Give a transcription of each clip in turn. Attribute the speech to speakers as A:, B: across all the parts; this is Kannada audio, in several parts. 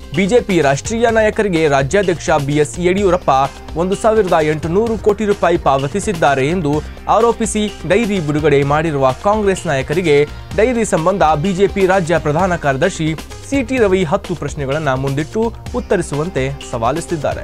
A: ಬಿಜೆಪಿ ರಾಷ್ಟ್ರೀಯ ನಾಯಕರಿಗೆ ರಾಜ್ಯಾಧ್ಯಕ್ಷ ಬಿಎಸ್ ಯಡಿಯೂರಪ್ಪ ಒಂದು ಸಾವಿರದ ಎಂಟುನೂರು ಕೋಟಿ ರೂಪಾಯಿ ಪಾವತಿಸಿದ್ದಾರೆ ಎಂದು ಆರೋಪಿಸಿ ಡೈರಿ ಬಿಡುಗಡೆ ಮಾಡಿರುವ ಕಾಂಗ್ರೆಸ್ ನಾಯಕರಿಗೆ ಡೈರಿ ಸಂಬಂಧ ಬಿಜೆಪಿ ರಾಜ್ಯ ಪ್ರಧಾನ ಕಾರ್ಯದರ್ಶಿ ಸಿಟಿ ರವಿ ಹತ್ತು ಪ್ರಶ್ನೆಗಳನ್ನು ಮುಂದಿಟ್ಟು ಉತ್ತರಿಸುವಂತೆ ಸವಾಲಿಸುತ್ತಿದ್ದಾರೆ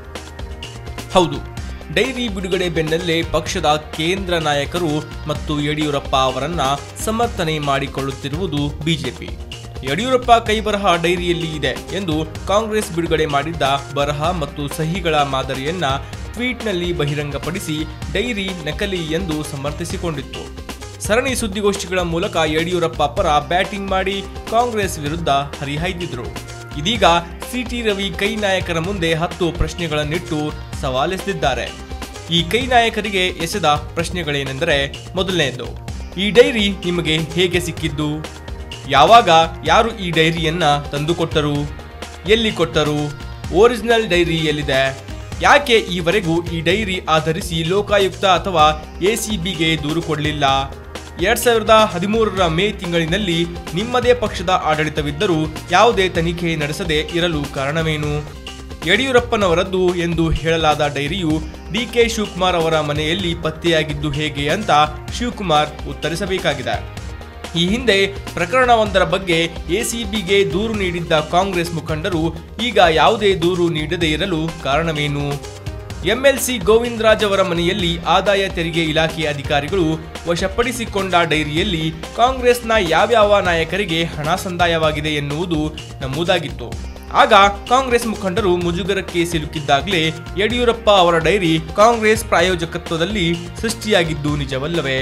A: ಹೌದು ಡೈರಿ ಬಿಡುಗಡೆ ಬೆನ್ನಲ್ಲೇ ಪಕ್ಷದ ಕೇಂದ್ರ ನಾಯಕರು ಮತ್ತು ಯಡಿಯೂರಪ್ಪ ಅವರನ್ನ ಸಮರ್ಥನೆ ಮಾಡಿಕೊಳ್ಳುತ್ತಿರುವುದು ಬಿಜೆಪಿ ಯಡಿಯೂರಪ್ಪ ಕೈಬರಹ ಡೈರಿಯಲ್ಲಿ ಇದೆ ಎಂದು ಕಾಂಗ್ರೆಸ್ ಬಿಡುಗಡೆ ಮಾಡಿದ್ದ ಬರಹ ಮತ್ತು ಸಹಿಗಳ ಮಾದರಿಯನ್ನ ಟ್ವೀಟ್ನಲ್ಲಿ ಬಹಿರಂಗಪಡಿಸಿ ಡೈರಿ ನಕಲಿ ಎಂದು ಸಮರ್ಥಿಸಿಕೊಂಡಿತ್ತು ಸರಣಿ ಸುದ್ದಿಗೋಷ್ಠಿಗಳ ಮೂಲಕ ಯಡಿಯೂರಪ್ಪ ಪರ ಬ್ಯಾಟಿಂಗ್ ಮಾಡಿ ಕಾಂಗ್ರೆಸ್ ವಿರುದ್ಧ ಹರಿಹಾಯ್ದಿದ್ರು ಇದೀಗ ಸಿಟಿ ರವಿ ಕೈ ನಾಯಕರ ಮುಂದೆ ಹತ್ತು ಪ್ರಶ್ನೆಗಳನ್ನಿಟ್ಟು ಸವಾಲೆಸೆದಿದ್ದಾರೆ ಈ ಕೈ ನಾಯಕರಿಗೆ ಎಸೆದ ಪ್ರಶ್ನೆಗಳೇನೆಂದರೆ ಮೊದಲನೆಯದು ಈ ಡೈರಿ ನಿಮಗೆ ಹೇಗೆ ಸಿಕ್ಕಿದ್ದು ಯಾವಾಗ ಯಾರು ಈ ಡೈರಿಯನ್ನ ತಂದುಕೊಟ್ಟರು ಎಲ್ಲಿ ಕೊಟ್ಟರು ಒರಿಜಿನಲ್ ಡೈರಿ ಎಲ್ಲಿದೆ ಯಾಕೆ ಈವರೆಗೂ ಈ ಡೈರಿ ಆಧರಿಸಿ ಲೋಕಾಯುಕ್ತ ಅಥವಾ ಎಸಿಬಿಗೆ ದೂರು ಕೊಡಲಿಲ್ಲ ಎರಡ್ ಸಾವಿರದ ಹದಿಮೂರರ ಮೇ ತಿಂಗಳಿನಲ್ಲಿ ನಿಮ್ಮದೇ ಪಕ್ಷದ ಆಡಳಿತವಿದ್ದರೂ ಯಾವುದೇ ತನಿಖೆ ನಡೆಸದೆ ಇರಲು ಕಾರಣವೇನು ಯಡಿಯೂರಪ್ಪನವರದ್ದು ಎಂದು ಹೇಳಲಾದ ಡೈರಿಯು ಡಿಕೆ ಶಿವಕುಮಾರ್ ಅವರ ಮನೆಯಲ್ಲಿ ಪತ್ತೆಯಾಗಿದ್ದು ಹೇಗೆ ಅಂತ ಶಿವಕುಮಾರ್ ಉತ್ತರಿಸಬೇಕಾಗಿದೆ ಈ ಹಿಂದೆ ಪ್ರಕರಣವೊಂದರ ಬಗ್ಗೆ ಎಸಿಬಿಗೆ ದೂರು ನೀಡಿದ್ದ ಕಾಂಗ್ರೆಸ್ ಮುಖಂಡರು ಈಗ ಯಾವುದೇ ದೂರು ನೀಡದೇ ಇರಲು ಕಾರಣವೇನು ಎಂಎಲ್ಸಿ ಗೋವಿಂದರಾಜ್ ಅವರ ಮನೆಯಲ್ಲಿ ಆದಾಯ ತೆರಿಗೆ ಇಲಾಖೆ ಅಧಿಕಾರಿಗಳು ವಶಪಡಿಸಿಕೊಂಡ ಡೈರಿಯಲ್ಲಿ ಕಾಂಗ್ರೆಸ್ನ ಯಾವ್ಯಾವ ನಾಯಕರಿಗೆ ಹಣ ಸಂದಾಯವಾಗಿದೆ ಎನ್ನುವುದು ನಮೂದಾಗಿತ್ತು ಆಗ ಕಾಂಗ್ರೆಸ್ ಮುಖಂಡರು ಮುಜುಗರಕ್ಕೆ ಸಿಲುಕಿದ್ದಾಗಲೇ ಯಡಿಯೂರಪ್ಪ ಅವರ ಡೈರಿ ಕಾಂಗ್ರೆಸ್ ಪ್ರಾಯೋಜಕತ್ವದಲ್ಲಿ ಸೃಷ್ಟಿಯಾಗಿದ್ದು ನಿಜವಲ್ಲವೇ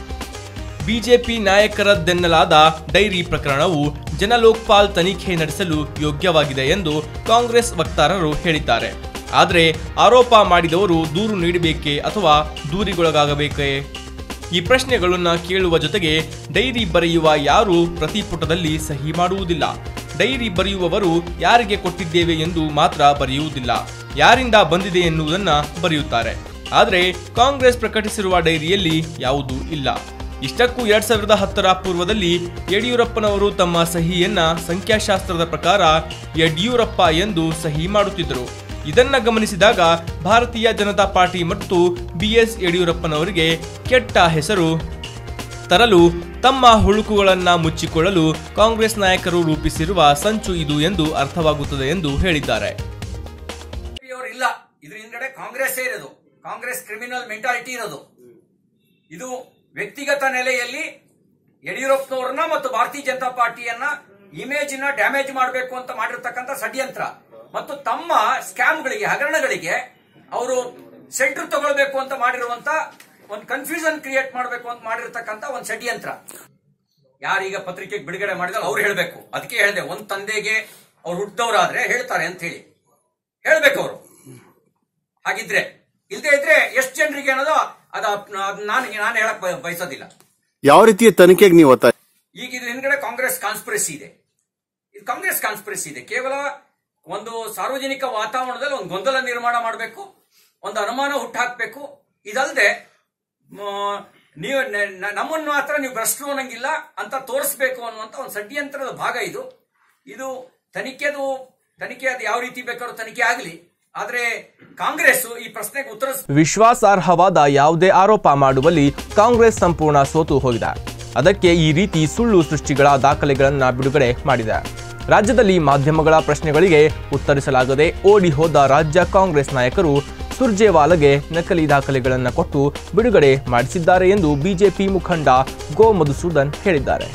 A: ಬಿಜೆಪಿ ನಾಯಕರದ್ದೆನ್ನಲಾದ ಡೈರಿ ಪ್ರಕರಣವು ಜನಲೋಕ್ಪಾಲ್ ತನಿಖೆ ನಡೆಸಲು ಯೋಗ್ಯವಾಗಿದೆ ಎಂದು ಕಾಂಗ್ರೆಸ್ ವಕ್ತಾರರು ಹೇಳಿದ್ದಾರೆ ಆದರೆ ಆರೋಪ ಮಾಡಿದವರು ದೂರು ನೀಡಬೇಕೇ ಅಥವಾ ದೂರಿಗೊಳಗಾಗಬೇಕೇ ಈ ಪ್ರಶ್ನೆಗಳನ್ನ ಕೇಳುವ ಜೊತೆಗೆ ಡೈರಿ ಬರೆಯುವ ಯಾರು ಪ್ರತಿ ಪುಟದಲ್ಲಿ ಸಹಿ ಮಾಡುವುದಿಲ್ಲ ಡೈರಿ ಬರೆಯುವವರು ಯಾರಿಗೆ ಕೊಟ್ಟಿದ್ದೇವೆ ಎಂದು ಮಾತ್ರ ಬರೆಯುವುದಿಲ್ಲ ಯಾರಿಂದ ಬಂದಿದೆ ಎನ್ನುವುದನ್ನ ಬರೆಯುತ್ತಾರೆ ಆದರೆ ಕಾಂಗ್ರೆಸ್ ಪ್ರಕಟಿಸಿರುವ ಡೈರಿಯಲ್ಲಿ ಯಾವುದೂ ಇಲ್ಲ ಇಷ್ಟಕ್ಕೂ ಎರಡ್ ಸಾವಿರದ ಹತ್ತರ ಪೂರ್ವದಲ್ಲಿ ಯಡಿಯೂರಪ್ಪನವರು ತಮ್ಮ ಸಹಿಯನ್ನ ಸಂಖ್ಯಾಶಾಸ್ತ್ರದ ಪ್ರಕಾರ ಯಡ್ಯೂರಪ್ಪ ಎಂದು ಸಹಿ ಮಾಡುತ್ತಿದ್ದರು ಇದನ್ನ ಗಮನಿಸಿದಾಗ ಭಾರತೀಯ ಜನತಾ ಪಾರ್ಟಿ ಮತ್ತು ಬಿಎಸ್ ಯಡಿಯೂರಪ್ಪನವರಿಗೆ ಕೆಟ್ಟ ಹೆಸರು ತರಲು ತಮ್ಮ ಹುಳುಕುಗಳನ್ನ ಮುಚ್ಚಿಕೊಳ್ಳಲು ಕಾಂಗ್ರೆಸ್ ನಾಯಕರು ರೂಪಿಸಿರುವ ಸಂಚು ಇದು ಎಂದು ಅರ್ಥವಾಗುತ್ತದೆ ಎಂದು ಹೇಳಿದ್ದಾರೆ
B: ಅವರು ಇಲ್ಲ ಇದ್ರ ಹಿಂದ್ಗಡೆ ಕಾಂಗ್ರೆಸ್ ಇರೋದು ಕಾಂಗ್ರೆಸ್ ಕ್ರಿಮಿನಲ್ ಮೆಂಟಾಲಿಟಿ ಇರೋದು ಇದು ವ್ಯಕ್ತಿಗತ ನೆಲೆಯಲ್ಲಿ ಯಡಿಯೂರಪ್ಪನವ್ರನ್ನ ಮತ್ತು ಭಾರತೀಯ ಜನತಾ ಪಾರ್ಟಿಯನ್ನ ಇಮೇಜಿನ ಡ್ಯಾಮೇಜ್ ಮಾಡಬೇಕು ಅಂತ ಮಾಡಿರ್ತಕ್ಕಂಥ ಷಡ್ಯಂತ್ರ ಮತ್ತು ತಮ್ಮ ಸ್ಕ್ಯಾಮ್ಗಳಿಗೆ ಹಗರಣಗಳಿಗೆ ಅವರು ಸೆಂಟರ್ ತಗೊಳ್ಬೇಕು ಅಂತ ಮಾಡಿರುವಂತ ಒಂದು ಕನ್ಫ್ಯೂಷನ್ ಕ್ರಿಯೇಟ್ ಮಾಡಬೇಕು ಅಂತ ಮಾಡಿರ್ತಕ್ಕಂಥ ಒಂದು ಷಡ್ಯಂತ್ರ ಯಾರೀಗ ಪತ್ರಿಕೆಗೆ ಬಿಡುಗಡೆ ಮಾಡಿದ್ರೆ ಅವ್ರು ಹೇಳ್ಬೇಕು ಅದಕ್ಕೆ ಹೇಳಿದೆ ಒಂದ್ ತಂದೆಗೆ ಅವ್ರು ಹುಟ್ಟಿದವರಾದ್ರೆ ಹೇಳ್ತಾರೆ ಅಂತ ಹೇಳಿ ಹೇಳ್ಬೇಕು ಅವರು ಹಾಗಿದ್ರೆ ಇಲ್ದೇ ಇದ್ರೆ ಎಷ್ಟು ಜನರಿಗೆ ಅನ್ನೋದು ಅದ ನಾನು ನಾನು ಹೇಳಕ್ ಬಯ- ಬಯಸೋದಿಲ್ಲ
C: ಯಾವ ರೀತಿಯ ತನಿಖೆಗೆ ನೀವು ಒತ್ತಾಯ
B: ಈಗ ಇದ್ರ ಹಿಂದ್ಗಡೆ ಕಾಂಗ್ರೆಸ್ ಕಾನ್ಸ್ಪಿರಸಿ ಇದೆ ಇದು ಕಾಂಗ್ರೆಸ್ ಕಾನ್ಸ್ಪಿರಸಿ ಇದೆ ಕೇವಲ ಒಂದು ಸಾರ್ವಜನಿಕ ವಾತಾವರಣದಲ್ಲಿ ಒಂದು ಗೊಂದಲ ನಿರ್ಮಾಣ ಮಾಡಬೇಕು ಒಂದು ಅನುಮಾನ ಹುಟ್ಟಾಕ್ಬೇಕು ಇದಲ್ಲದೆ ನೀವು ನ- ನ- ನಮ್ಮನ್ನು ಮಾತ್ರ ನೀವು ಭ್ರಷ್ಟರು ಅನ್ನಂಗಿಲ್ಲ ಅಂತ ತೋರಿಸ್ಬೇಕು ಅನ್ನುವಂತ ಒಂದು ಷಡ್ಯಂತ್ರದ ಭಾಗ ಇದು ಇದು ತನಿಖೆದು ತನಿಖೆ ಅದು ಯಾವ ರೀತಿ ಬೇಕಾದ್ರೂ ತನಿಖೆ ಆಗಲಿ ಆದ್ರೆ ಕಾಂಗ್ರೆಸ್ ಈ ಪ್ರಶ್ನೆಗೆ ಉತ್ತರ
A: ವಿಶ್ವಾಸಾರ್ಹವಾದ ಯಾವುದೇ ಆರೋಪ ಮಾಡುವಲ್ಲಿ ಕಾಂಗ್ರೆಸ್ ಸಂಪೂರ್ಣ ಸೋತು ಹೋಗಿದೆ ಅದಕ್ಕೆ ಈ ರೀತಿ ಸುಳ್ಳು ಸೃಷ್ಟಿಗಳ ದಾಖಲೆಗಳನ್ನು ಬಿಡುಗಡೆ ಮಾಡಿದೆ ರಾಜ್ಯದಲ್ಲಿ ಮಾಧ್ಯಮಗಳ ಪ್ರಶ್ನೆಗಳಿಗೆ ಉತ್ತರಿಸಲಾಗದೆ ಓಡಿ ಹೋದ ರಾಜ್ಯ ಕಾಂಗ್ರೆಸ್ ನಾಯಕರು ಸುರ್ಜೇವಾಲಾಗೆ ನಕಲಿ ದಾಖಲೆಗಳನ್ನು ಕೊಟ್ಟು ಬಿಡುಗಡೆ ಮಾಡಿಸಿದ್ದಾರೆ ಎಂದು ಬಿಜೆಪಿ ಮುಖಂಡ ಗೋ ಮಧುಸೂದನ್ ಹೇಳಿದ್ದಾರೆ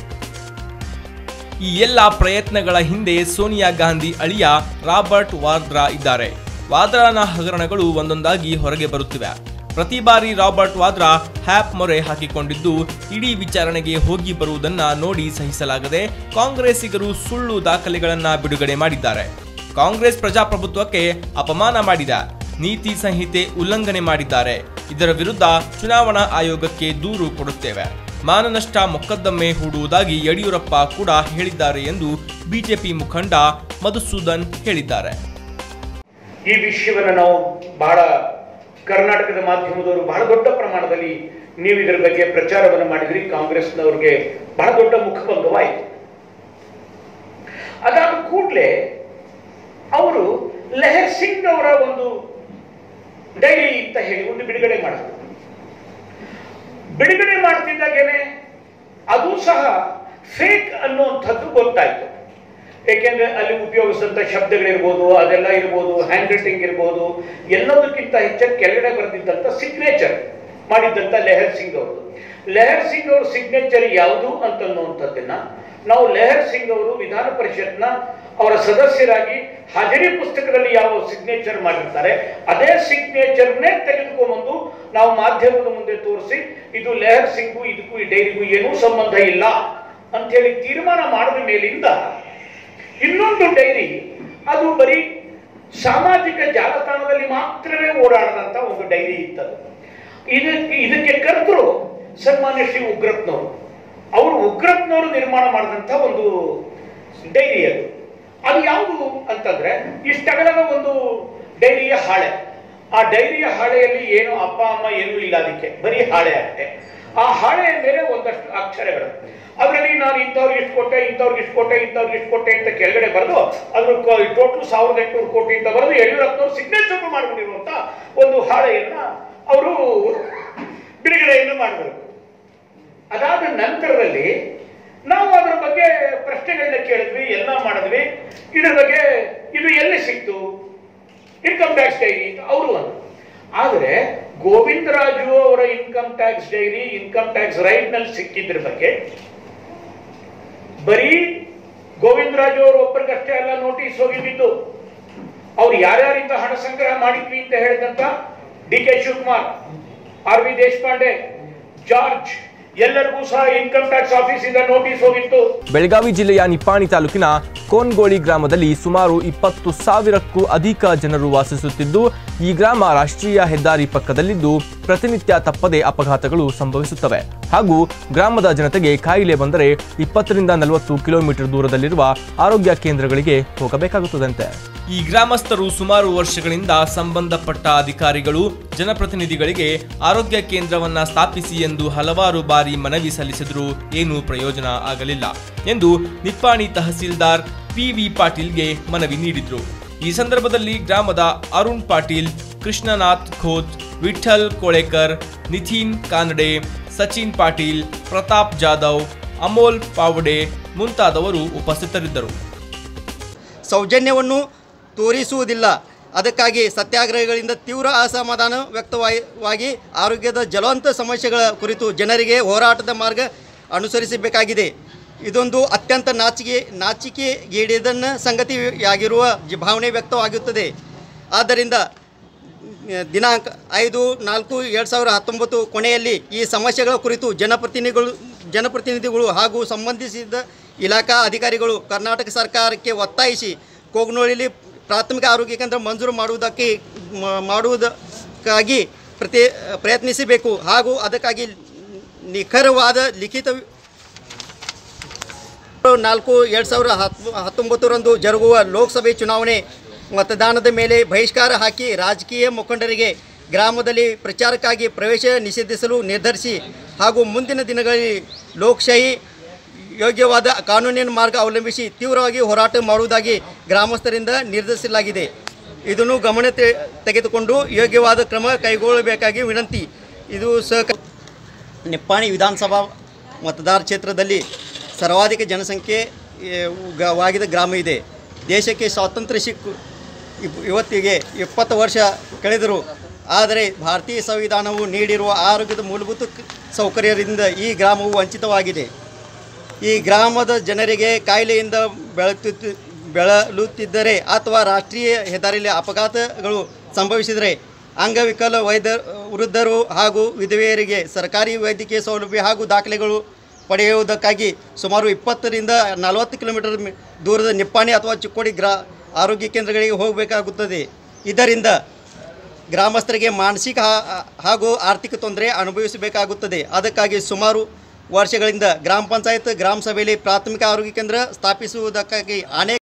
A: ಈ ಎಲ್ಲ ಪ್ರಯತ್ನಗಳ ಹಿಂದೆ ಸೋನಿಯಾ ಗಾಂಧಿ ಅಳಿಯ ರಾಬರ್ಟ್ ವಾದ್ರಾ ಇದ್ದಾರೆ ವಾದ್ರಾನ ಹಗರಣಗಳು ಒಂದೊಂದಾಗಿ ಹೊರಗೆ ಬರುತ್ತಿವೆ ಪ್ರತಿ ಬಾರಿ ರಾಬರ್ಟ್ ವಾದ್ರಾ ಹ್ಯಾಪ್ ಮೊರೆ ಹಾಕಿಕೊಂಡಿದ್ದು ಇಡೀ ವಿಚಾರಣೆಗೆ ಹೋಗಿ ಬರುವುದನ್ನ ನೋಡಿ ಸಹಿಸಲಾಗದೆ ಕಾಂಗ್ರೆಸ್ಸಿಗರು ಸುಳ್ಳು ದಾಖಲೆಗಳನ್ನ ಬಿಡುಗಡೆ ಮಾಡಿದ್ದಾರೆ ಕಾಂಗ್ರೆಸ್ ಪ್ರಜಾಪ್ರಭುತ್ವಕ್ಕೆ ಅಪಮಾನ ಮಾಡಿದೆ ನೀತಿ ಸಂಹಿತೆ ಉಲ್ಲಂಘನೆ ಮಾಡಿದ್ದಾರೆ ಇದರ ವಿರುದ್ಧ ಚುನಾವಣಾ ಆಯೋಗಕ್ಕೆ ದೂರು ಕೊಡುತ್ತೇವೆ ಮಾನನಷ್ಟ ಮೊಕದ್ದಮೆ ಹೂಡುವುದಾಗಿ ಯಡಿಯೂರಪ್ಪ ಕೂಡ ಹೇಳಿದ್ದಾರೆ ಎಂದು ಬಿಜೆಪಿ ಮುಖಂಡ ಮಧುಸೂದನ್ ಹೇಳಿದ್ದಾರೆ
D: ಈ ವಿಷಯವನ್ನು ನಾವು ಬಹಳ ಕರ್ನಾಟಕದ ಮಾಧ್ಯಮದವರು ಬಹಳ ದೊಡ್ಡ ಪ್ರಮಾಣದಲ್ಲಿ ನೀವು ಇದರ ಬಗ್ಗೆ ಪ್ರಚಾರವನ್ನು ಮಾಡಿದ್ರಿ ಕಾಂಗ್ರೆಸ್ನವ್ರಿಗೆ ಬಹಳ ದೊಡ್ಡ ಮುಖಭಂಗವಾಯಿತು ಅದಾದ ಕೂಡಲೇ ಅಂತ ಹೇಳಿ ಒಂದು ಬಿಡುಗಡೆ ಮಾಡಿದ್ರು ಬಿಡುಗಡೆ ಮಾಡ್ತಿದ್ದಾಗೇನೆ ಅದು ಸಹ ಫೇಕ್ ಅನ್ನುವಂಥದ್ದು ಗೊತ್ತಾಯ್ತು ಏಕೆಂದ್ರೆ ಅಲ್ಲಿ ಉಪಯೋಗಿಸಿದಂಥ ಶಬ್ದಗಳಿರ್ಬೋದು ಅದೆಲ್ಲ ಇರ್ಬೋದು ಹ್ಯಾಂಡ್ ರೈಟಿಂಗ್ ಇರ್ಬೋದು ಎಲ್ಲದಕ್ಕಿಂತ ಹೆಚ್ಚಾಗಿ ಕೆಳಗಡೆ ಬರೆದಿದ್ದಂಥ ಸಿಗ್ನೇಚರ್ ಮಾಡಿದ್ದಂಥ ಲೆಹರ್ ಸಿಂಗ್ ಅವರು ಲೆಹರ್ ಸಿಂಗ್ ಅವ್ರ ಸಿಗ್ನೇಚರ್ ಯಾವುದು ಅಂತನ್ನುವಂಥದ್ದನ್ನ ನಾವು ಲೆಹರ್ ಸಿಂಗ್ ಅವರು ವಿಧಾನ ಪರಿಷತ್ನ ಅವರ ಸದಸ್ಯರಾಗಿ ಹಾಜರಿ ಪುಸ್ತಕದಲ್ಲಿ ಯಾವ ಸಿಗ್ನೇಚರ್ ಮಾಡಿರ್ತಾರೆ ಅದೇ ಸಿಗ್ನೇಚರ್ನೇ ತೆಗೆದುಕೊಂಡ್ಬಂದು ನಾವು ಮಾಧ್ಯಮದ ಮುಂದೆ ತೋರಿಸಿ ಇದು ಲೆಹರ್ ಸಿಂಗು ಇದಕ್ಕೂ ಈ ಡೈರಿಗೂ ಏನೂ ಸಂಬಂಧ ಇಲ್ಲ ಅಂತೇಳಿ ತೀರ್ಮಾನ ಮಾಡಿದ ಮೇಲಿಂದ ಇನ್ನೊಂದು ಡೈರಿ ಅದು ಬರೀ ಸಾಮಾಜಿಕ ಜಾಲತಾಣದಲ್ಲಿ ಮಾತ್ರವೇ ಓಡಾಡದಂತ ಒಂದು ಡೈರಿ ಇತ್ತದು ಇದಕ್ಕೆ ಇದಕ್ಕೆ ಕರೆದ್ರು ಸನ್ಮಾನ್ಯ ಶ್ರೀ ಉಗ್ರಪ್ಪನವರು ಅವರು ಉಗ್ರಪ್ಪನವರು ನಿರ್ಮಾಣ ಮಾಡಿದಂತ ಒಂದು ಡೈರಿ ಅದು ಅದು ಯಾವುದು ಅಂತಂದ್ರೆ ಇಷ್ಟಗಲದ ಒಂದು ಡೈರಿಯ ಹಾಳೆ ಆ ಡೈರಿಯ ಹಾಳೆಯಲ್ಲಿ ಏನು ಅಪ್ಪ ಅಮ್ಮ ಏನೂ ಇಲ್ಲ ಅದಕ್ಕೆ ಬರೀ ಹಾಳೆ ಅಷ್ಟೇ ಆ ಹಾಳೆಯ ಮೇಲೆ ಒಂದಷ್ಟು ಅಕ್ಷರಗಳು ಅದರಲ್ಲಿ ನಾನು ಇಂಥವ್ರಿಗೆ ಇಷ್ಟು ಕೊಟ್ಟೆ ಇಂಥವ್ರಿಗೆ ಇಷ್ಟು ಕೊಟ್ಟೆ ಇಂಥವ್ರಿಗೆ ಇಷ್ಟು ಕೊಟ್ಟೆ ಅಂತ ಕೆಳಗಡೆ ಬರೆದು ಅದ್ರ ಟೋಟಲ್ ಸಾವಿರದ ಎಂಟುನೂರು ಕೋಟಿ ಅಂತ ಬರೆದು ಯಡಿಯೂರಪ್ಪನವರು ಸಿಗ್ನೇಚರ್ ಮಾಡ್ಕೊಂಡಿರುವಂತ ಒಂದು ಹಾಳೆಯನ್ನ ಅವರು ಬಿಡುಗಡೆಯನ್ನು ಮಾಡಬೇಕು ಅದಾದ ನಂತರದಲ್ಲಿ ನಾವು ಅದರ ಬಗ್ಗೆ ಪ್ರಶ್ನೆಗಳನ್ನ ಕೇಳಿದ್ವಿ ಎಲ್ಲ ಮಾಡಿದ್ವಿ ಇದ್ರ ಬಗ್ಗೆ ಇದು ಎಲ್ಲಿ ಸಿಕ್ತು ಇನ್ಕಮ್ ಟ್ಯಾಕ್ಸ್ ಡೈರಿ ಅಂತ ಅವರು ಅಂದ್ರು ಆದರೆ ಗೋವಿಂದರಾಜು ಅವರ income tax diary income tax raid ನಲ್ಲಿ ಸಿಕ್ಕಿದ್ರ ಬಗ್ಗೆ ಬರೀ ಗೋವಿಂದರಾಜು ಅವರು ಒಬ್ಬರಿಗಷ್ಟೇ ಎಲ್ಲ ನೋಟಿಸ್ ಹೋಗಿದ್ದು ಅವ್ರು ಯಾರ್ಯಾರಿಂದ ಹಣ ಸಂಗ್ರಹ ಮಾಡಿದ್ವಿ ಅಂತ ಹೇಳಿದಂತ D K Shivakumar R V Deshpande George ಎಲ್ಲರಿಗೂ ಸಹ ಇನ್ಕಮ್ ಟ್ಯಾಕ್ಸ್ ಆಫೀಸಿಂದ ನೋಟಿಸ್ ಹೋಗಿತ್ತು
A: ಬೆಳಗಾವಿ ಜಿಲ್ಲೆಯ ನಿಪ್ಪಾಣಿ ತಾಲೂಕಿನ ಕೋನ್ಗೋಳಿ ಗ್ರಾಮದಲ್ಲಿ ಸುಮಾರು ಇಪ್ಪತ್ತು ಸಾವಿರಕ್ಕೂ ಅಧಿಕ ಜನರು ವಾಸಿಸುತ್ತಿದ್ದು ಈ ಗ್ರಾಮ ರಾಷ್ಟ್ರೀಯ ಹೆದ್ದಾರಿ ಪಕ್ಕದಲ್ಲಿದ್ದು ಪ್ರತಿನಿತ್ಯ ತಪ್ಪದೆ ಅಪಘಾತಗಳು ಸಂಭವಿಸುತ್ತವೆ ಹಾಗೂ ಗ್ರಾಮದ ಜನತೆಗೆ ಕಾಯಿಲೆ ಬಂದರೆ ಇಪ್ಪತ್ತರಿಂದ ನಲವತ್ತು ಕಿಲೋಮೀಟರ್ ದೂರದಲ್ಲಿರುವ ಆರೋಗ್ಯ ಕೇಂದ್ರಗಳಿಗೆ ಹೋಗಬೇಕಾಗುತ್ತದಂತೆ ಈ ಗ್ರಾಮಸ್ಥರು ಸುಮಾರು ವರ್ಷಗಳಿಂದ ಸಂಬಂಧಪಟ್ಟ ಅಧಿಕಾರಿಗಳು ಜನಪ್ರತಿನಿಧಿಗಳಿಗೆ ಆರೋಗ್ಯ ಕೇಂದ್ರವನ್ನ ಸ್ಥಾಪಿಸಿ ಎಂದು ಹಲವಾರು ಬಾರಿ ಮನವಿ ಸಲ್ಲಿಸಿದರೂ ಏನೂ ಪ್ರಯೋಜನ ಆಗಲಿಲ್ಲ ಎಂದು ನಿಪ್ಪಾಣಿ ತಹಸೀಲ್ದಾರ್ ಪಿ ವಿ ಪಾಟೀಲ್ಗೆ ಮನವಿ ನೀಡಿದ್ರು ಈ ಸಂದರ್ಭದಲ್ಲಿ ಗ್ರಾಮದ ಅರುಣ್ ಪಾಟೀಲ್ ಕೃಷ್ಣನಾಥ್ ಖೋತ್ ವಿಠಲ್ ಕೋಳೇಕರ್ ನಿಥಿನ್ ಕಾನಡೆ ಸಚಿನ್ ಪಾಟೀಲ್ ಪ್ರತಾಪ್ ಜಾಧವ್ ಅಮೋಲ್ ಪಾವಡೆ ಮುಂತಾದವರು ಉಪಸ್ಥಿತರಿದ್ದರು
E: ಸೌಜನ್ಯವನ್ನು ತೋರಿಸುವುದಿಲ್ಲ ಅದಕ್ಕಾಗಿ ಸತ್ಯಾಗ್ರಹಗಳಿಂದ ತೀವ್ರ ಅಸಮಾಧಾನ ವ್ಯಕ್ತವಾಗಿ ಆರೋಗ್ಯದ ಜ್ವಲಂತ ಸಮಸ್ಯೆಗಳ ಕುರಿತು ಜನರಿಗೆ ಹೋರಾಟದ ಮಾರ್ಗ ಅನುಸರಿಸಬೇಕಾಗಿದೆ ಇದೊಂದು ಅತ್ಯಂತ ನಾಚಿಕೆ ನಾಚಿಕೆಗೇಡಿದನ್ನ ಸಂಗತಿಯಾಗಿರುವ ಜ- ಭಾವನೆ ವ್ಯಕ್ತವಾಗುತ್ತದೆ ಆದ್ದರಿಂದ ದಿನಾಂಕ ಐದು ನಾಲ್ಕು ಎರಡು ಸಾವಿರ ಹತ್ತೊಂಬತ್ತು ಕೊನೆಯಲ್ಲಿ ಈ ಸಮಸ್ಯೆಗಳ ಕುರಿತು ಜನಪ್ರತಿನಿಧಿಗಳು ಜನಪ್ರತಿನಿಧಿಗಳು ಹಾಗೂ ಸಂಬಂಧಿಸಿದ ಇಲಾಖಾ ಅಧಿಕಾರಿಗಳು ಕರ್ನಾಟಕ ಸರ್ಕಾರಕ್ಕೆ ಒತ್ತಾಯಿಸಿ ಕೋಗ್ನೋಳಿಲಿ ಪ್ರಾಥಮಿಕ ಆರೋಗ್ಯ ಕೇಂದ್ರ ಮಂಜೂರು ಮಾಡುವುದಕ್ಕೆ ಮ- ಮಾಡುವುದಕ್ಕಾಗಿ ಪ್ರತಿ ಪ್ರಯತ್ನಿಸಬೇಕು ಹಾಗೂ ಅದಕ್ಕಾಗಿ ನಿಖರವಾದ ಲಿಖಿತ ನಾಲ್ಕು ಎರಡು ಸಾವಿರ ಹತ್ತು ಹತ್ತೊಂಬತ್ತರಂದು ಜರುಗುವ ಲೋಕಸಭೆ ಚುನಾವಣೆ ಮತದಾನದ ಮೇಲೆ ಬಹಿಷ್ಕಾರ ಹಾಕಿ ರಾಜಕೀಯ ಮುಖಂಡರಿಗೆ ಗ್ರಾಮದಲ್ಲಿ ಪ್ರಚಾರಕ್ಕಾಗಿ ಪ್ರವೇಶ ನಿಷೇಧಿಸಲು ನಿರ್ಧರಿಸಿ ಹಾಗೂ ಮುಂದಿನ ದಿನಗಳಲ್ಲಿ ಲೋಕಶಾಹಿ ಯೋಗ್ಯವಾದ ಕಾನೂನಿನ ಮಾರ್ಗ ಅವಲಂಬಿಸಿ ತೀವ್ರವಾಗಿ ಹೋರಾಟ ಮಾಡುವುದಾಗಿ ಗ್ರಾಮಸ್ಥರಿಂದ ನಿರ್ಧರಿಸಲಾಗಿದೆ ಇದನ್ನು ಗಮನ ತೆ- ತೆಗೆದುಕೊಂಡು ಯೋಗ್ಯವಾದ ಕ್ರಮ ಕೈಗೊಳ್ಳಬೇಕಾಗಿ ವಿನಂತಿ ಇದು ಸಹಕ ನಿಪ್ಪಾಣಿ ವಿಧಾನಸಭಾ ಮತದಾರ ಕ್ಷೇತ್ರದಲ್ಲಿ ಸರ್ವಾಧಿಕ ಜನಸಂಖ್ಯೆ ಏ, ಗ- ವಾಗಿದ ಗ್ರಾಮ ಇದೆ ದೇಶಕ್ಕೆ ಸ್ವಾತಂತ್ರ್ಯ ಸಿಕ್ಕು ಇಪ್- ಇವತ್ತಿಗೆ ಇಪ್ಪತ್ತು ವರ್ಷ ಕಳೆದರು ಆದರೆ ಭಾರತೀಯ ಸಂವಿಧಾನವು ನೀಡಿರುವ ಆರೋಗ್ಯದ ಮೂಲಭೂತ ಕ- ಸೌಕರ್ಯದಿಂದ ಈ ಗ್ರಾಮವು ವಂಚಿತವಾಗಿದೆ ಈ ಗ್ರಾಮದ ಜನರಿಗೆ ಕಾಯಿಲೆಯಿಂದ ಬೆಳಗುತ್ತಿ ಬೆಳಲುತ್ತಿದ್ದರೆ ಅಥವಾ ರಾಷ್ಟ್ರೀಯ ಹೆದ್ದಾರಿಯಲ್ಲಿ ಅಪಘಾತಗಳು ಸಂಭವಿಸಿದರೆ ಅಂಗವಿಕಲ ವೈದ್ಯ ವೃದ್ಧರು ಹಾಗೂ ವಿಧವೆಯರಿಗೆ ಸರ್ಕಾರಿ ವೈದ್ಯಕೀಯ ಸೌಲಭ್ಯ ಹಾಗೂ ದಾಖಲೆಗಳು ಪಡೆಯುವುದಕ್ಕಾಗಿ ಸುಮಾರು ಇಪ್ಪತ್ತರಿಂದ ನಲವತ್ತು ಕಿಲೋಮೀಟರ್ ಮಿ- ದೂರದ ನಿಪ್ಪಾಣಿ ಅಥವಾ ಚಿಕ್ಕೋಡಿ ಗ್ರಾ ಆರೋಗ್ಯ ಕೇಂದ್ರಗಳಿಗೆ ಹೋಗಬೇಕಾಗುತ್ತದೆ ಇದರಿಂದ ಗ್ರಾಮಸ್ಥರಿಗೆ ಮಾನಸಿಕ ಹಾ- ಹಾಗೂ ಆರ್ಥಿಕ ತೊಂದರೆ ಅನುಭವಿಸಬೇಕಾಗುತ್ತದೆ ಅದಕ್ಕಾಗಿ ಸುಮಾರು ವರ್ಷಗಳಿಂದ ಗ್ರಾಮ ಪಂಚಾಯತ್ ಗ್ರಾಮ ಸಭೆಯಲ್ಲಿ ಪ್ರಾಥಮಿಕ ಆರೋಗ್ಯ ಕೇಂದ್ರ ಸ್ಥಾಪಿಸುವುದಕ್ಕಾಗಿ ಅನೇಕ